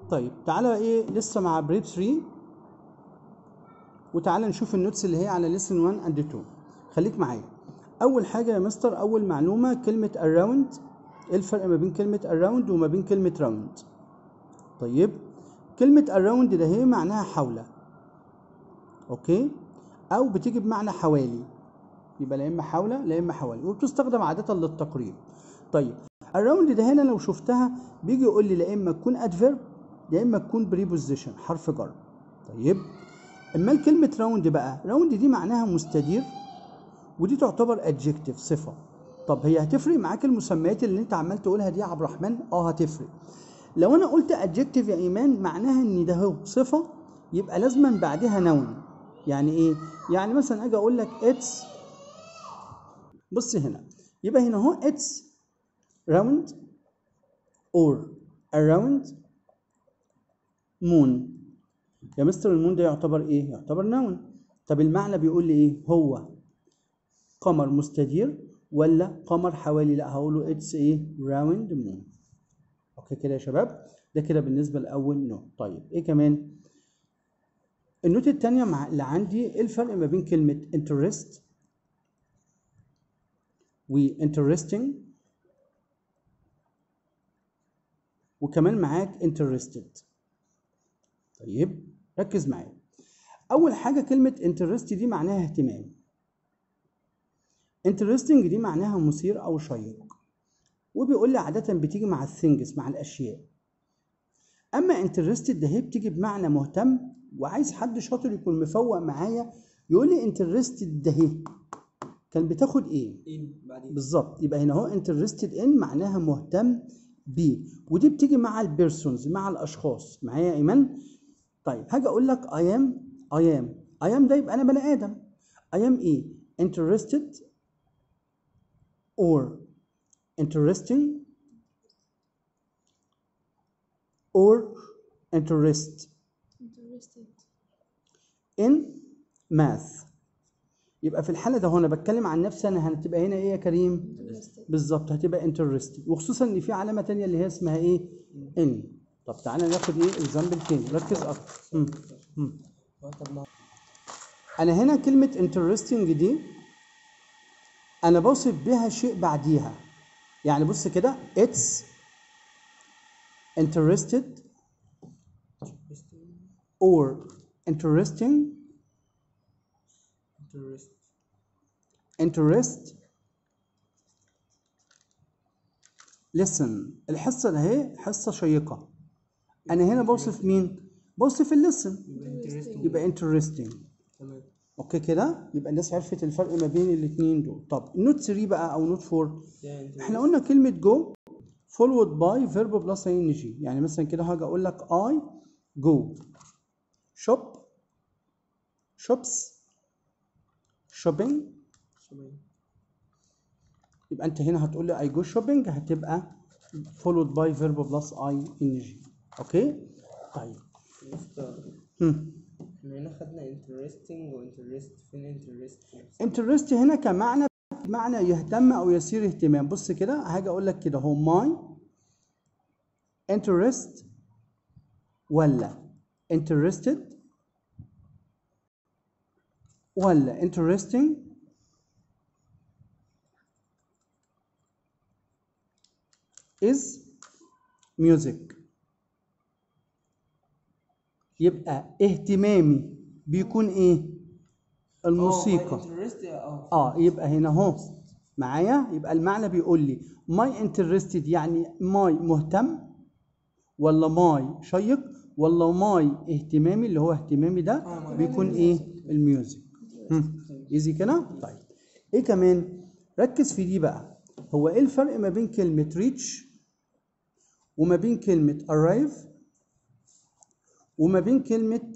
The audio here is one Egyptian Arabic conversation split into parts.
طيب تعالى ايه لسه مع بريب 3 وتعالى نشوف النوتس اللي هي على ليسن 1 اند 2 خليك معايا اول حاجه يا مستر اول معلومه كلمه around ايه الفرق ما بين كلمه around وما بين كلمه round طيب كلمه around ده هي معناها حول اوكي او بتيجي بمعنى حوالي يبقى لا اما حول لا اما حوالي وبتستخدم عاده للتقريب طيب الراوند ده هنا لو شفتها بيجي يقول لي لا اما تكون ادفيرب يا اما تكون بريبوزيشن حرف جر طيب اما كلمه راوند بقى راوند دي معناها مستدير ودي تعتبر ادجكتيف صفه طب هي هتفرق معاك المسميات اللي انت عمال تقولها دي يا عبد الرحمن اه هتفرق لو انا قلت ادجكتيف يا ايمان معناها ان ده هو صفه يبقى لازما بعدها نون يعني ايه يعني مثلا اجي اقول لك اتس بص هنا يبقى هنا اهو اتس round or around moon يا مستر المون ده يعتبر ايه يعتبر نون طب المعنى بيقول لي ايه هو قمر مستدير ولا قمر حوالي لا هقول له اتس ايه راوند مون اوكي كده يا شباب ده كده بالنسبه لاول نوت طيب ايه كمان النوت الثانيه مع اللي عندي ايه الفرق ما بين كلمه interest و interesting وكمان معاك interested طيب ركز معايا اول حاجه كلمه interest دي معناها اهتمام interesting دي معناها مثير او شيق وبيقول لي عاده بتيجي مع الثينجز مع الاشياء اما interested ده هي بتيجي بمعنى مهتم وعايز حد شاطر يكون مفوق معايا يقول لي interested ده هي كان بتاخد ايه ان بعدين بالظبط يبقى هنا اهو interested in معناها مهتم بيه ودي بتيجي مع البيرسونز مع الاشخاص معايا يا ايمان طيب هاجي اقول لك I am I am I am ده يبقى انا بني ادم I am ايه interested or interesting or interest interested in math يبقى في الحاله ده هو انا بتكلم عن نفسي انا هتبقى هنا ايه يا كريم interested بالظبط هتبقى interested وخصوصا ان في علامه تانية اللي هي اسمها ايه ان طب تعالى ناخد ايه اكزامبل تاني ركز اكتر مم. مم. هو طب ما انا هنا كلمه interesting دي انا بوصف بها شيء بعديها يعني بص كده it's interested or interesting interest interest listen الحصة ده اهي حصة شيقة أنا هنا بوصف مين؟ بوصف اللسن يبقى interesting يبقى interesting تمام اوكي كده يبقى الناس عرفت الفرق ما بين الاثنين دول طب نوت 3 بقى او نوت 4 ده interest احنا قلنا كلمة جو followed by verb plus ing يعني مثلا كده هاجي اقول لك I go shop shops shopping شباب. يبقى انت هنا هتقول لي I go shopping هتبقى followed by verb plus ing اوكي طيب مستر هم. احنا هنا خدنا interesting و interest فين interest انترست هنا كمعنى معنى يهتم او يثير اهتمام بص كده هاجي اقول لك كده هو ماي interest ولا interested ولا interesting is music يبقى اهتمامي بيكون ايه الموسيقى interest اه اه يبقى هنا اهو معايا يبقى المعنى بيقول لي ماي انترستد يعني ماي مهتم ولا ماي شيق ولا ماي اهتمامي اللي هو اهتمامي ده بيكون ايه الميوزك ايزي كده طيب ايه كمان ركز في دي بقى هو ايه الفرق ما بين كلمة ريتش وما بين كلمة arrive وما بين كلمة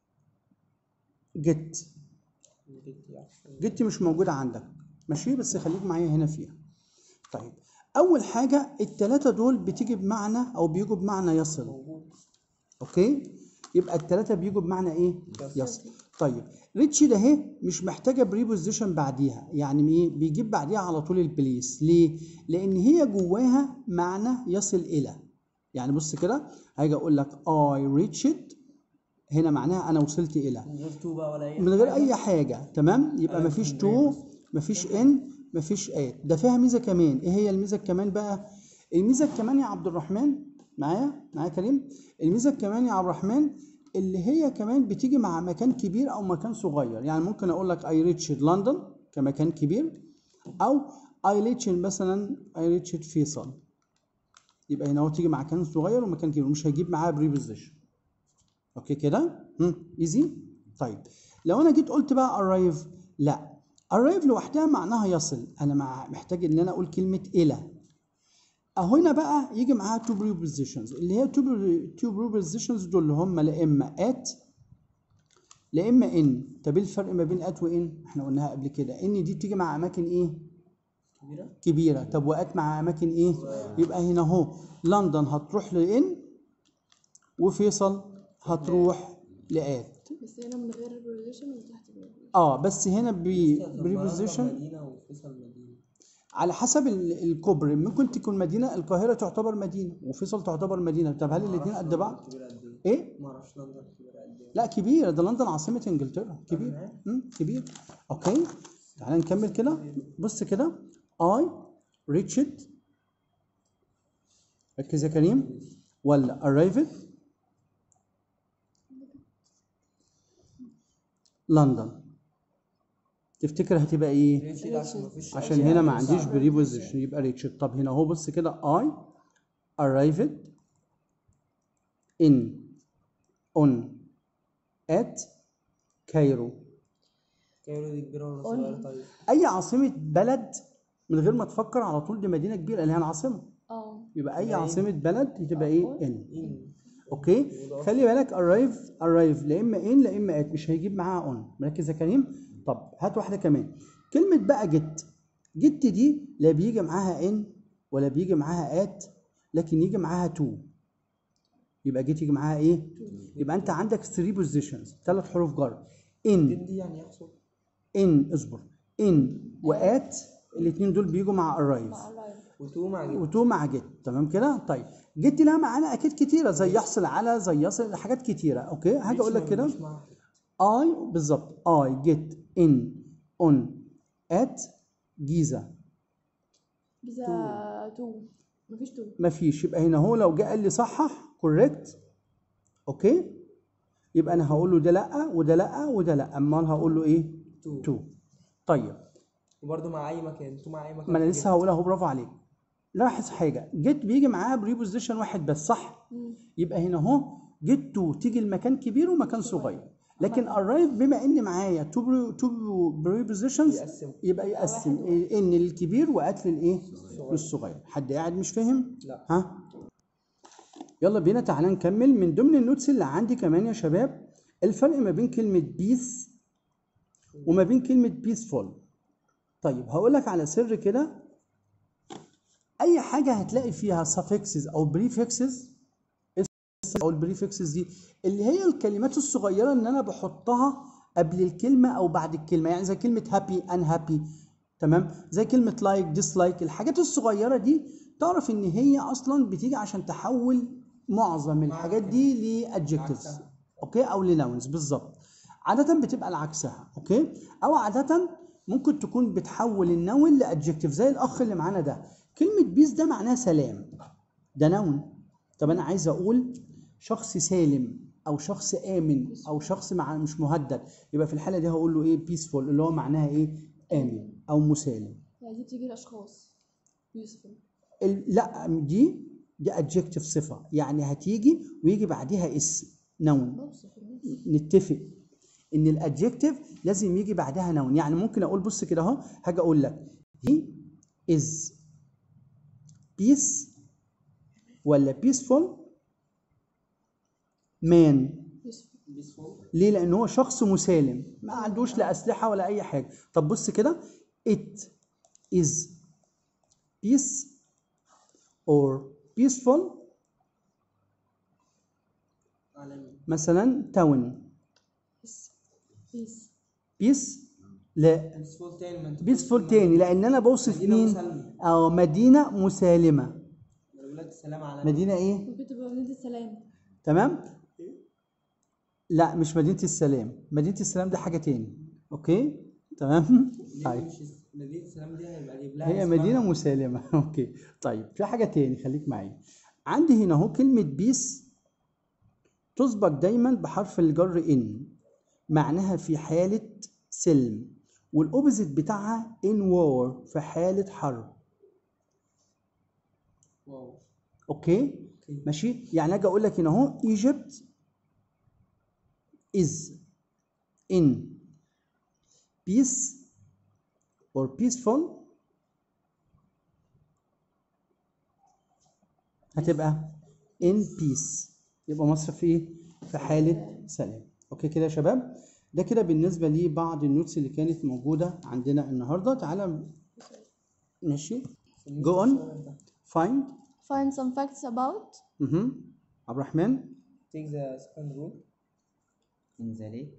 get جدتي مش موجودة عندك ماشي بس خليك معايا هنا فيها طيب أول حاجة التلاتة دول بتيجي بمعنى أو بيجوا بمعنى يصل أوكي يبقى التلاتة بيجوا بمعنى إيه؟ يصل طيب ريتشي ده اهي مش محتاجة بريبوزيشن بعديها يعني إيه؟ بيجيب بعديها على طول البليس ليه؟ لأن هي جواها معنى يصل إلى يعني بص كده هاجي اقول لك I reached هنا معناها انا وصلت الى من غير تو بقى ولا اي من غير حاجة. اي حاجه تمام يبقى مفيش تو مفيش ان مفيش ات ده فيها ميزه كمان ايه هي الميزه كمان بقى الميزه كمان يا عبد الرحمن معايا معايا كريم الميزه كمان يا عبد الرحمن اللي هي كمان بتيجي مع مكان كبير او مكان صغير يعني ممكن اقول لك اي ريتشد لندن كمكان كبير او اي ريتشد مثلا اي ريتشد فيصل يبقى هنا هو تيجي مع مكان صغير ومكان كبير مش هيجيب معاها بريبوزيشن اوكي كده ايزي طيب لو انا جيت قلت بقى arrive لا arrive لوحدها معناها يصل انا مع محتاج ان انا اقول كلمه الى اهو هنا بقى يجي معاها two prepositions اللي هي two pre- two prepositions دول اللي هم لا اما at لا اما ان طب ايه الفرق ما بين at وان احنا قلناها قبل كده ان دي بتيجي مع اماكن ايه كبيرة كبيره طب وات مع اماكن ايه يبقى هنا اهو لندن هتروح لان وفيصل هتروح لات بس هنا من غير البريزيشن وتحت البريزيشن اه بس هنا طب بريبوزيشن مدينة وفيصل مدينة على حسب ال- الكوبري ممكن تكون مدينه القاهره تعتبر مدينه وفيصل تعتبر مدينه طب هل الاثنين قد بعض كبيرة قد ايه؟ ايه ما اعرفش لندن كبيرة قد ايه لا كبيره ده لندن عاصمه انجلترا كبير تمام. امم كبير اوكي تعال نكمل كده بص كده I reached ركز يا كريم ولا arrived لندن تفتكر هتبقى ايه ريتشد عشان مفيش عشان هنا ما عنديش بريبوزيشن يبقى ريتشد طب هنا اهو بص كده I arrived in on at كايرو كايرو دي كبيرة ولا صغيرة طيب؟ اي عاصمه بلد من غير ما تفكر على طول دي مدينه كبيره اللي هي العاصمه اه يبقى اي عاصمه بلد تبقى ايه ان إن اوكي خلي بالك arrive arrive لا اما ان لا اما ات مش هيجيب معاها اون مركز يا كريم طب هات واحده كمان كلمه بقى جت جت دي لا بيجي معاها ان ولا بيجي معاها ات لكن يجي معاها تو يبقى جيت يجي معاها ايه يبقى انت عندك 3 بوزيشنز ثلاث حروف جر ان إن دي يعني يقصد ان اصبر ان وات الاثنين دول بيجوا مع arrive وتو مع جد وتو مع جيت تمام كده طيب جيت دي لها معانا اكيد كتيره زي يحصل على زي يصل حاجات كتيره اوكي حاجه اقول لك كده مش مع I بالظبط I get in on at جيزة جيزة تو مفيش تو مفيش يبقى هنا هو لو جه قال لي صحح كوريكت اوكي يبقى انا هقول له ده لا وده لا وده لا امال هقول له ايه تو تو طيب وبرده مع أي مكان تو مع أي مكان ما انا في لسه هقولها اهو برافو عليك لاحظ حاجه جيت بيجي معاها بريبوزيشن واحد بس صح يبقى هنا اهو جيت تو تيجي المكان كبير ومكان صغير لكن arrive بما ان معايا تو تو بريبوزيشنز يقسم. يبقى يقسم ان الكبير وات للايه للصغير حد قاعد مش فاهم لا. ها يلا بينا تعالى نكمل من ضمن النوتس اللي عندي كمان يا شباب الفرق ما بين كلمه بيس وما بين كلمه بيسفول طيب هقول لك على سر كده اي حاجه هتلاقي فيها suffixes او prefixes او البريفكسز دي اللي هي الكلمات الصغيره اللي انا بحطها قبل الكلمه او بعد الكلمه يعني زي كلمه هابي ان هابي تمام زي كلمه لايك ديسلايك الحاجات الصغيره دي تعرف ان هي اصلا بتيجي عشان تحول معظم الحاجات دي لادجكتيفز اوكي او لناونز بالظبط عاده بتبقى لعكسها اوكي او عاده ممكن تكون بتحول النون لادجكتيف زي الاخ اللي معانا ده كلمه بيس ده معناها سلام ده نون طب انا عايز اقول شخص سالم او شخص امن او شخص مع مش مهدد يبقى في الحاله دي هقول له ايه بيسفول اللي هو معناها ايه امن او مسالم يعني دي بتيجي الاشخاص يوسفول ال- لا دي دي adjective صفه يعني هتيجي ويجي بعديها اسم نون بوصف الناس نتفق ان الادجكتيف لازم يجي بعدها نون يعني ممكن اقول بص كده اهو هاجي اقول لك he is peace ولا peaceful man يوسفول بيسفول ليه لان هو شخص مسالم ما عندوش لا اسلحه ولا اي حاجه طب بص كده it is peace or peaceful عالمي مثلا town بيس بيس peace لا بيسفول تاني ما انت بيسفول تاني لان انا بوصف مدينة مين مسالمة. اه مدينه مسالمه بقول لك السلام على مدينة ايه ممكن تبقى مدينة السلام تمام لا مش مدينة السلام مدينة السلام دي حاجة تاني اوكي تمام ليه طيب مش اس- مدينة السلام دي هيبقى يجيب لها هي اسمها. مدينة مسالمة اوكي طيب في حاجة تاني خليك معايا عندي هنا اهو كلمة بيس تسبق دايما بحرف الجر ان معناها في حالة سلم والاوبزيت بتاعها ان وور في حالة حرب واو اوكي اوكي ماشي يعني اجي اقول لك هنا اهو Egypt is in peace or peaceful هتبقى in peace يبقى مصر في ايه؟ في حالة سلام اوكي كده يا شباب ده كده بالنسبة لبعض النوتس اللي كانت موجودة عندنا النهاردة تعالى ماشي go on find find some facts about مهم. عبد الرحمن take the second rule in the lake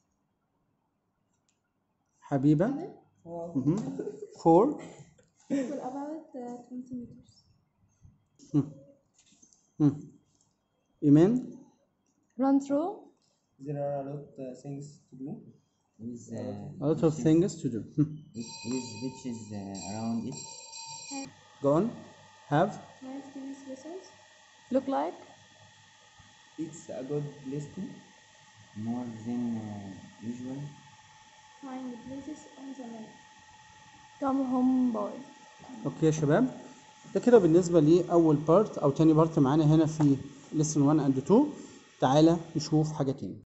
حبيبة واو مهم. four well about uh, 20 meters مم. إيمان run through there are a lot uh, things to do with uh, a lot of things to do مم. with, with beaches uh, around it go on have nice things lessons look like it's a good place to more than uh, usual find places on the map come home boy اوكي يا شباب ده كده بالنسبة لأول بارت أو تاني بارت معانا هنا في lesson 1 and 2 تعالى نشوف حاجة تاني